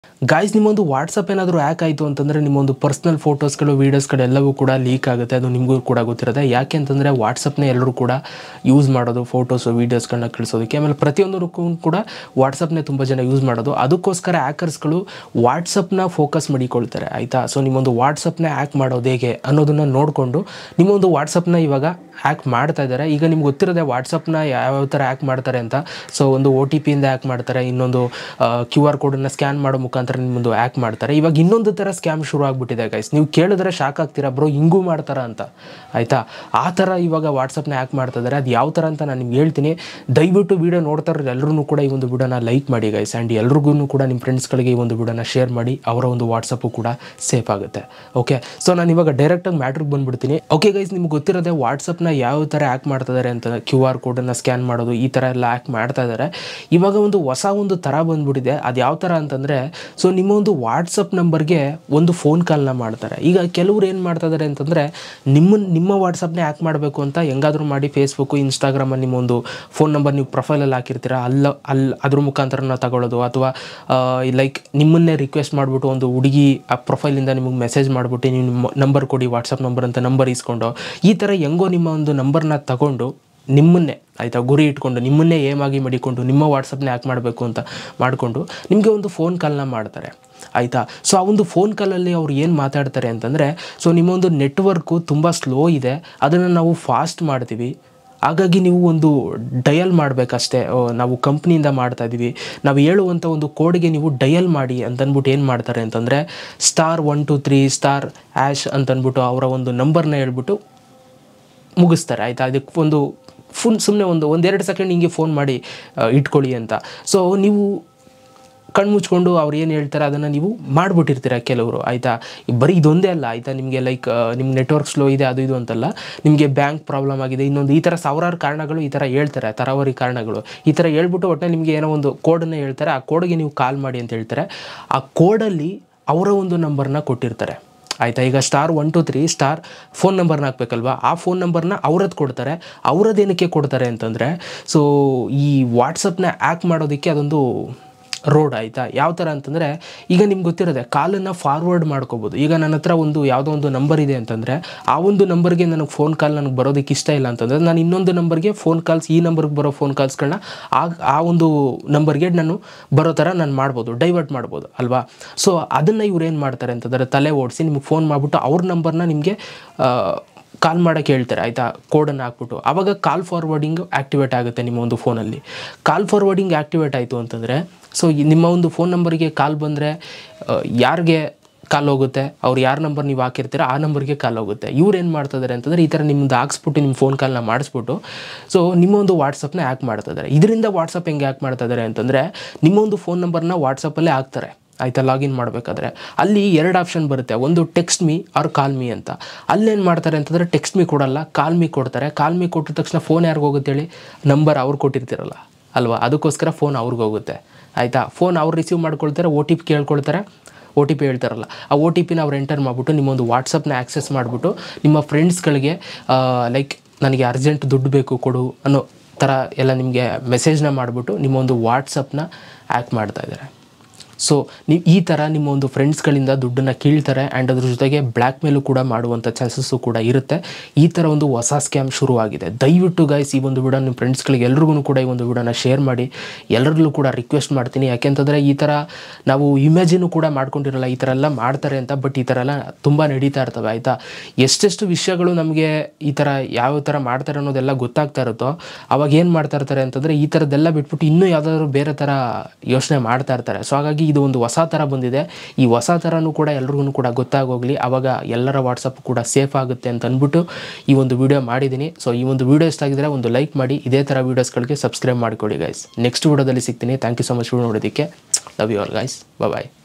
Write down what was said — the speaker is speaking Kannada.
ಗಾಯ್ಸ್ ನಿಮ್ಮೊಂದು ವಾಟ್ಸಪ್ ಏನಾದರೂ ಹ್ಯಾಕ್ ಆಯಿತು ಅಂತಂದರೆ ನಿಮ್ಮೊಂದು ಪರ್ಸ್ನಲ್ ಫೋಟೋಸ್ಗಳು ವೀಡಿಯೋಸ್ಗಳು ಎಲ್ಲವೂ ಕೂಡ ಲೀಕ್ ಆಗುತ್ತೆ ಅದು ನಿಮಗೂ ಕೂಡ ಗೊತ್ತಿರುತ್ತೆ ಯಾಕೆ ಅಂತಂದರೆ ವಾಟ್ಸಪ್ನೇ ಎಲ್ಲರೂ ಕೂಡ ಯೂಸ್ ಮಾಡೋದು ಫೋಟೋಸು ವೀಡಿಯೋಸ್ಗಳನ್ನ ಕಳಿಸೋದಕ್ಕೆ ಆಮೇಲೆ ಪ್ರತಿಯೊಂದಕ್ಕೂ ಕೂಡ ವಾಟ್ಸಪ್ನೇ ತುಂಬ ಜನ ಯೂಸ್ ಮಾಡೋದು ಅದಕ್ಕೋಸ್ಕರ ಹ್ಯಾಕರ್ಸ್ಗಳು ವಾಟ್ಸಪ್ನ ಫೋಕಸ್ ಮಾಡಿಕೊಳ್ತಾರೆ ಆಯಿತಾ ಸೊ ನಿಮ್ಮೊಂದು ವಾಟ್ಸಪ್ನ ಹ್ಯಾಕ್ ಮಾಡೋದು ಹೇಗೆ ಅನ್ನೋದನ್ನು ನೋಡಿಕೊಂಡು ನಿಮ್ಮೊಂದು ವಾಟ್ಸಪ್ನ ಇವಾಗ ಹ್ಯಾಕ್ ಮಾಡ್ತಾ ಇದ್ದಾರೆ ಈಗ ನಿಮ್ಗೆ ಗೊತ್ತಿರೋದೆ ವಾಟ್ಸಪ್ನ ಯಾವ್ಯಾವ ಥರ ಹ್ಯಾಕ್ ಮಾಡ್ತಾರೆ ಅಂತ ಸೊ ಒಂದು ಒ ಟಿ ಪಿಯಿಂದ ಹ್ಯಾಕ್ ಮಾಡ್ತಾರೆ ಇನ್ನೊಂದು ಕ್ಯೂ ಆರ್ ಕೋಡನ್ನು ಸ್ಕ್ಯಾನ್ ಮಾಡೋ ಮುಖಾಂತರ ನಿಮ್ಮೊಂದು ಹ್ಯಾಕ್ ಮಾಡ್ತಾರೆ ಇವಾಗ ಇನ್ನೊಂದು ಥರ ಸ್ಕ್ಯಾಮ್ ಶುರು ಆಗಿಬಿಟ್ಟಿದೆ ಗೈಸ್ ನೀವು ಕೇಳಿದ್ರೆ ಶಾಕ್ ಆಗ್ತೀರಾ ಬ್ರೋ ಹಿಂಗೂ ಮಾಡ್ತಾರ ಅಂತ ಆಯಿತಾ ಆ ಥರ ಇವಾಗ ವಾಟ್ಸಪ್ನ ಹ್ಯಾಕ್ ಮಾಡ್ತಾ ಇದ್ದಾರೆ ಅದು ಯಾವ ಥರ ಅಂತ ನಾನು ನಿಮ್ಗೆ ಹೇಳ್ತೀನಿ ದಯವಿಟ್ಟು ವೀಡಿಯೋ ನೋಡ್ತಾ ಇರೋರು ಎಲ್ಲರೂ ಕೂಡ ಈ ಒಂದು ವಿಡಿಯೋನ ಲೈಕ್ ಮಾಡಿ ಗೈಸ್ ಆ್ಯಂಡ್ ಎಲ್ರಿಗೂ ಕೂಡ ನಿಮ್ಮ ಫ್ರೆಂಡ್ಸ್ಗಳಿಗೆ ಈ ಒಂದು ವಿಡಿಯೋನ ಶೇರ್ ಮಾಡಿ ಅವರ ಒಂದು ವಾಟ್ಸಪ್ಪು ಕೂಡ ಸೇಫ್ ಆಗುತ್ತೆ ಓಕೆ ಸೊ ನಾನು ಇವಾಗ ಡೈರೆಕ್ಟಾಗಿ ಮ್ಯಾಟ್ರಿಗೆ ಬಂದ್ಬಿಡ್ತೀನಿ ಓಕೆ ಗೈಸ್ ನಿಮ್ಗೆ ಗೊತ್ತಿರೋದೆ ವಾಟ್ಸಪ್ನ ಯಾವ ಥರ ಹ್ಯಾಕ್ ಮಾಡ್ತಾ ಇದ್ದಾರೆ ಅಂತ ಕ್ಯೂ ಆರ್ ಕೋಡನ್ನು ಸ್ಕ್ಯಾನ್ ಮಾಡೋದು ಈ ಥರ ಎಲ್ಲ ಹ್ಯಾಕ್ ಮಾಡ್ತಾ ಇದ್ದಾರೆ ಇವಾಗ ಒಂದು ಹೊಸ ಒಂದು ಥರ ಬಂದ್ಬಿಟ್ಟಿದೆ ಅದು ಯಾವ ಥರ ಅಂತಂದರೆ ಸೊ ನಿಮ್ಮ ಒಂದು ವಾಟ್ಸಪ್ ನಂಬರ್ಗೆ ಒಂದು ಫೋನ್ ಕಾಲ್ನ ಮಾಡ್ತಾರೆ ಈಗ ಕೆಲವ್ರು ಏನು ಮಾಡ್ತಾ ಇದ್ದಾರೆ ಅಂತಂದರೆ ನಿಮ್ಮ ನಿಮ್ಮ ವಾಟ್ಸಪ್ನೇ ಹ್ಯಾಕ್ ಮಾಡಬೇಕು ಅಂತ ಹೆಂಗಾದ್ರೂ ಮಾಡಿ ಫೇಸ್ಬುಕ್ಕು ಇನ್ಸ್ಟಾಗ್ರಾಮಲ್ಲಿ ನಿಮ್ಮ ಒಂದು ಫೋನ್ ನಂಬರ್ ನೀವು ಪ್ರೊಫೈಲಲ್ಲಿ ಹಾಕಿರ್ತೀರ ಅಲ್ಲ ಅಲ್ಲಿ ಅದ್ರ ಮುಖಾಂತರನ ತಗೊಳ್ಳೋದು ಅಥವಾ ಲೈಕ್ ನಿಮ್ಮನ್ನೇ ರಿಕ್ವೆಸ್ಟ್ ಮಾಡಿಬಿಟ್ಟು ಒಂದು ಹುಡುಗಿ ಆ ಪ್ರೊಫೈಲಿಂದ ನಿಮಗೆ ಮೆಸೇಜ್ ಮಾಡಿಬಿಟ್ಟು ನೀವು ನಿಮ್ಮ ನಂಬರ್ ಕೊಡಿ ವಾಟ್ಸಪ್ ನಂಬರ್ ಅಂತ ನಂಬರ್ ಇಸ್ಕೊಂಡು ಈ ಥರ ಹೆಂಗೋ ನಿಮ್ಮ ಒಂದು ನಂಬರ್ನ ತಗೊಂಡು ನಿಮ್ಮನ್ನೇ ಆಯಿತಾ ಗುರಿ ಇಟ್ಕೊಂಡು ನಿಮ್ಮನ್ನೇ ಏಮಾಗಿ ಮಡಿಕೊಂಡು ನಿಮ್ಮ ವಾಟ್ಸಪ್ನ ಹ್ಯಾಕ್ ಮಾಡಬೇಕು ಅಂತ ಮಾಡಿಕೊಂಡು ನಿಮಗೆ ಒಂದು ಫೋನ್ ಕಾಲ್ನ ಮಾಡ್ತಾರೆ ಆಯಿತಾ ಸೊ ಆ ಒಂದು ಫೋನ್ ಕಾಲಲ್ಲಿ ಅವ್ರು ಏನು ಮಾತಾಡ್ತಾರೆ ಅಂತಂದರೆ ಸೊ ನಿಮ್ಮೊಂದು ನೆಟ್ವರ್ಕು ತುಂಬ ಸ್ಲೋ ಇದೆ ಅದನ್ನು ನಾವು ಫಾಸ್ಟ್ ಮಾಡ್ತೀವಿ ಹಾಗಾಗಿ ನೀವು ಒಂದು ಡಯಲ್ ಮಾಡಬೇಕಷ್ಟೇ ನಾವು ಕಂಪ್ನಿಯಿಂದ ಮಾಡ್ತಾ ಇದ್ದೀವಿ ನಾವು ಹೇಳುವಂಥ ಒಂದು ಕೋಡ್ಗೆ ನೀವು ಡಯಲ್ ಮಾಡಿ ಅಂತಂದ್ಬಿಟ್ಟು ಏನು ಮಾಡ್ತಾರೆ ಅಂತಂದರೆ star one two three star hash ಅಂತಂದ್ಬಿಟ್ಟು ಅವರ ಒಂದು ನಂಬರ್ನ ಹೇಳ್ಬಿಟ್ಟು ಮುಗಿಸ್ತಾರೆ ಆಯಿತಾ ಅದಕ್ಕೆ ಒಂದು ಫುಲ್ ಸುಮ್ಮನೆ ಒಂದು ಒಂದೆರಡು ಸೆಕೆಂಡ್ ಹಿಂಗೆ ಫೋನ್ ಮಾಡಿ ಆ, ಇಟ್ಕೊಳ್ಳಿ ಅಂತ ಸೊ ನೀವು ಕಣ್ಮುಚ್ಕೊಂಡು ಅವ್ರು ಏನು ಹೇಳ್ತಾರೆ ಅದನ್ನು ನೀವು ಮಾಡಿಬಿಟ್ಟಿರ್ತೀರ ಕೆಲವರು ಆಯಿತಾ ಬರೀ ಇದೊಂದೇ ಅಲ್ಲ ಆಯಿತಾ ನಿಮಗೆ ಲೈಕ್ ನಿಮ್ಮ ನೆಟ್ವರ್ಕ್ ಸ್ಲೋ ಇದೆ ಅದು ಇದು ಅಂತಲ್ಲ ನಿಮಗೆ ಬ್ಯಾಂಕ್ ಪ್ರಾಬ್ಲಮ್ ಆಗಿದೆ ಇನ್ನೊಂದು ಈ ಥರ ಸಾವಿರಾರು ಕಾರಣಗಳು ಈ ಥರ ಹೇಳ್ತಾರೆ ತರಾವರಿ ಕಾರಣಗಳು ಈ ಥರ ಹೇಳ್ಬಿಟ್ಟು ಒಟ್ಟಿನಲ್ಲಿ ನಿಮಗೆ ಏನೋ ಒಂದು ಕೋಡನ್ನು ಹೇಳ್ತಾರೆ ಆ ಕೋಡ್ಗೆ ನೀವು ಕಾಲ್ ಮಾಡಿ ಅಂತ ಹೇಳ್ತಾರೆ ಆ ಕೋಡಲ್ಲಿ ಅವರ ಒಂದು ನಂಬರ್ನ ಕೊಟ್ಟಿರ್ತಾರೆ ಆಯಿತಾ ಈಗ star one two three star phone ನಂಬರ್ನ ಹಾಕ್ಬೇಕಲ್ವಾ ಆ ಫೋನ್ ನಂಬರ್ನ ಅವ್ರದ್ದು ಕೊಡ್ತಾರೆ ಅವ್ರದ್ದು ಏನಕ್ಕೆ ಕೊಡ್ತಾರೆ ಅಂತಂದರೆ ಸೊ ಈ ವಾಟ್ಸಪ್ನ ಹ್ಯಾಕ್ ಮಾಡೋದಕ್ಕೆ ಅದೊಂದು ರೋಡ್ ಆಯಿತಾ ಯಾವ ಥರ ಅಂತಂದರೆ ಈಗ ನಿಮ್ಗೆ ಗೊತ್ತಿರೋದೆ ಕಾಲನ್ನು ಫಾರ್ವರ್ಡ್ ಮಾಡ್ಕೋಬೋದು ಈಗ ನನ್ನ ಹತ್ರ ಒಂದು ಯಾವುದೋ ಒಂದು ನಂಬರ್ ಇದೆ ಅಂತಂದರೆ ಆ ಒಂದು ನಂಬರ್ಗೆ ನನಗೆ ಫೋನ್ ಕಾಲ್ ನನಗೆ ಬರೋದಕ್ಕೆ ಇಷ್ಟ ಇಲ್ಲ ಅಂತಂದರೆ ನಾನು ಇನ್ನೊಂದು ನಂಬರ್ಗೆ ಫೋನ್ ಕಾಲ್ಸ್ ಈ ನಂಬರ್ಗೆ ಬರೋ ಫೋನ್ ಕಾಲ್ಸ್ಗಳನ್ನ ಆ ಆ ಒಂದು ನಂಬರ್ಗೆ ನಾನು ಬರೋ ಥರ ನಾನು ಮಾಡ್ಬೋದು ಡೈವರ್ಟ್ ಮಾಡ್ಬೋದು ಅಲ್ವಾ ಸೊ ಅದನ್ನು ಇವ್ರು ಏನು ಮಾಡ್ತಾರೆ ಅಂತಂದರೆ ತಲೆ ಓಡಿಸಿ ನಿಮ್ಗೆ ಫೋನ್ ಮಾಡಿಬಿಟ್ಟು ಅವ್ರ ನಂಬರ್ನ ನಿಮಗೆ ಕಾಲ್ ಮಾಡೋಕ್ಕೆ ಹೇಳ್ತಾರೆ ಆಯಿತಾ ಕೋಡನ್ನು ಹಾಕ್ಬಿಟ್ಟು ಆವಾಗ ಕಾಲ್ ಫಾರ್ವರ್ಡಿಂಗ್ ಆ್ಯಕ್ಟಿವೇಟ್ ಆಗುತ್ತೆ ನಿಮ್ಮ ಒಂದು ಫೋನಲ್ಲಿ ಕಾಲ್ ಫಾರ್ವರ್ಡಿಂಗ್ ಆ್ಯಕ್ಟಿವೇಟ್ ಆಯಿತು ಅಂತಂದರೆ ಸೊ ನಿಮ್ಮ ಒಂದು ಫೋನ್ ನಂಬರಿಗೆ ಕಾಲ್ ಬಂದರೆ ಯಾರಿಗೆ ಕಾಲ್ ಹೋಗುತ್ತೆ ಅವ್ರು ಯಾರ ನಂಬರ್ ನೀವು ಹಾಕಿರ್ತೀರ ಆ ನಂಬರ್ಗೆ ಕಾಲ್ ಹೋಗುತ್ತೆ ಇವ್ರು ಏನು ಮಾಡ್ತಿದ್ದಾರೆ ಅಂತಂದರೆ ಈ ಥರ ನಿಮ್ಮದು ಹಾಕ್ಸ್ಬಿಟ್ಟು ನಿಮ್ಮ ಫೋನ್ ಕಾಲ್ನ ಮಾಡಿಸ್ಬಿಟ್ಟು ಸೊ ನಿಮ್ಮ ಒಂದು ವಾಟ್ಸಪ್ನ ಹ್ಯಾಕ್ ಮಾಡ್ತಿದ್ದಾರೆ ಇದರಿಂದ ವಾಟ್ಸಪ್ ಹೆಂಗೆ ಹ್ಯಾಕ್ ಮಾಡ್ತಿದ್ದಾರೆ ಅಂತಂದರೆ ನಿಮ್ಮ ಒಂದು ಫೋನ್ ನಂಬರ್ನ ವಾಟ್ಸಪ್ಪಲ್ಲೇ ಹಾಕ್ತಾರೆ ಆಯಿತಾ ಲಾಗಿನ್ ಮಾಡಬೇಕಾದ್ರೆ ಅಲ್ಲಿ ಎರಡು ಆಪ್ಷನ್ ಬರುತ್ತೆ ಒಂದು text me or call me ಅಂತ ಅಲ್ಲೇನು ಮಾಡ್ತಾರೆ ಅಂತಂದರೆ ಟೆಕ್ಸ್ಟ್ ಮೀ ಕೊಡಲ್ಲ ಕಾಲ್ ಮೀ ಕೊಡ್ತಾರೆ ಕಾಲ್ ಮೀ ಕೊಟ್ಟಿದ ತಕ್ಷಣ ಫೋನ್ ಯಾರಿಗೆ ಹೋಗುತ್ತೆ ಹೇಳಿ ನಂಬರ್ ಅವ್ರು ಕೊಟ್ಟಿರ್ತಿರಲ್ಲ ಅಲ್ವಾ ಅದಕ್ಕೋಸ್ಕರ ಫೋನ್ ಅವ್ರಿಗೆ ಹೋಗುತ್ತೆ ಆಯಿತಾ ಫೋನ್ ಅವ್ರು ರಿಸೀವ್ ಮಾಡ್ಕೊಳ್ತಾರೆ ಒ ಟಿ ಪಿ ಕೇಳ್ಕೊಳ್ತಾರೆ ಒ ಟಿ ಪಿ ಹೇಳ್ತಾರಲ್ಲ ಆ ಒ ಟಿ ಪಿನ ಅವ್ರು ಎಂಟರ್ ಮಾಡಿಬಿಟ್ಟು ನಿಮ್ಮೊಂದು ವಾಟ್ಸಪ್ನ ಆ್ಯಕ್ಸೆಸ್ ಮಾಡಿಬಿಟ್ಟು ನಿಮ್ಮ ಫ್ರೆಂಡ್ಸ್ಗಳಿಗೆ ಲೈಕ್ ನನಗೆ ಅರ್ಜೆಂಟ್ ದುಡ್ಡು ಬೇಕು ಕೊಡು ಅನ್ನೋ ಥರ ಎಲ್ಲ ನಿಮಗೆ ಮೆಸೇಜ್ನ ಮಾಡಿಬಿಟ್ಟು ನಿಮ್ಮೊಂದು ವಾಟ್ಸಪ್ನ ಹ್ಯಾಕ್ ಮಾಡ್ತಾ ಇದ್ದಾರೆ ಸೊ ನೀವು ಈ ಥರ ನಿಮ್ಮ ಒಂದು ಫ್ರೆಂಡ್ಸ್ಗಳಿಂದ ದುಡ್ಡನ್ನು ಕೀಳ್ತಾರೆ ಆ್ಯಂಡ್ ಅದ್ರ ಜೊತೆಗೆ ಬ್ಲ್ಯಾಕ್ ಮೇಲೂ ಕೂಡ ಮಾಡುವಂಥ ಚಾನ್ಸಸ್ಸು ಕೂಡ ಇರುತ್ತೆ ಈ ಥರ ಒಂದು ಹೊಸ ಸ್ಕ್ಯಾಮ್ ಶುರುವಾಗಿದೆ ದಯವಿಟ್ಟು ಗೈಸ್ ಈ ಒಂದು ವಿಡಿಯೋ ನಿಮ್ಮ ಫ್ರೆಂಡ್ಸ್ಗಳಿಗೆ ಎಲ್ರಿಗೂ ಕೂಡ ಈ ಒಂದು ವಿಡಿಯೋನ ಶೇರ್ ಮಾಡಿ ಎಲ್ಲರಲ್ಲೂ ಕೂಡ ರಿಕ್ವೆಸ್ಟ್ ಮಾಡ್ತೀನಿ ಯಾಕೆಂತಂದರೆ ಈ ಥರ ನಾವು ಇಮ್ಯಾಜಿನು ಕೂಡ ಮಾಡ್ಕೊಂಡಿರಲ್ಲ ಈ ಥರ ಎಲ್ಲ ಮಾಡ್ತಾರೆ ಅಂತ ಬಟ್ ಈ ಥರ ಎಲ್ಲ ತುಂಬ ನಡೀತಾ ಇರ್ತವೆ ಆಯಿತಾ ಎಷ್ಟೆಷ್ಟು ವಿಷಯಗಳು ನಮಗೆ ಈ ಥರ ಯಾವ ಥರ ಮಾಡ್ತಾರೆ ಅನ್ನೋದೆಲ್ಲ ಗೊತ್ತಾಗ್ತಾ ಇರುತ್ತೋ ಅವಾಗ ಏನು ಮಾಡ್ತಾ ಇರ್ತಾರೆ ಅಂತಂದರೆ ಈ ಥರದ್ದೆಲ್ಲ ಬಿಟ್ಬಿಟ್ಟು ಇನ್ನೂ ಯಾವುದಾದ್ರು ಬೇರೆ ಥರ ಯೋಚನೆ ಮಾಡ್ತಾ ಇರ್ತಾರೆ ಸೊ ಹಾಗಾಗಿ ಇದು ಒಂದು ಹೊಸ ಥರ ಬಂದಿದೆ ಈ ಹೊಸ ಥರನೂ ಕೂಡ ಎಲ್ರಿಗೂ ಕೂಡ ಗೊತ್ತಾಗೋಗಲಿ ಆವಾಗ ಎಲ್ಲರ ವಾಟ್ಸಪ್ ಕೂಡ ಸೇಫ್ ಆಗುತ್ತೆ ಅಂತ ಅಂದ್ಬಿಟ್ಟು ಈ ಒಂದು ವಿಡಿಯೋ ಮಾಡಿದ್ದೀನಿ ಸೊ ಈ ಒಂದು ವಿಡಿಯೋ ಇಷ್ಟ ಆಗಿದ್ರೆ ಒಂದು ಲೈಕ್ ಮಾಡಿ ಇದೇ ಥರ ವೀಡಿಯೋಸ್ಗಳಿಗೆ ಸಬ್ಸ್ಕ್ರೈಬ್ ಮಾಡಿಕೊಡಿ ಗೈಸ್ ನೆಕ್ಸ್ಟ್ ವಿಡಿಯೋದಲ್ಲಿ ಸಿಗ್ತೀನಿ ಥ್ಯಾಂಕ್ ಯು ಸೊ ಮಚ್ ನೋಡೋದಕ್ಕೆ love you all guys bye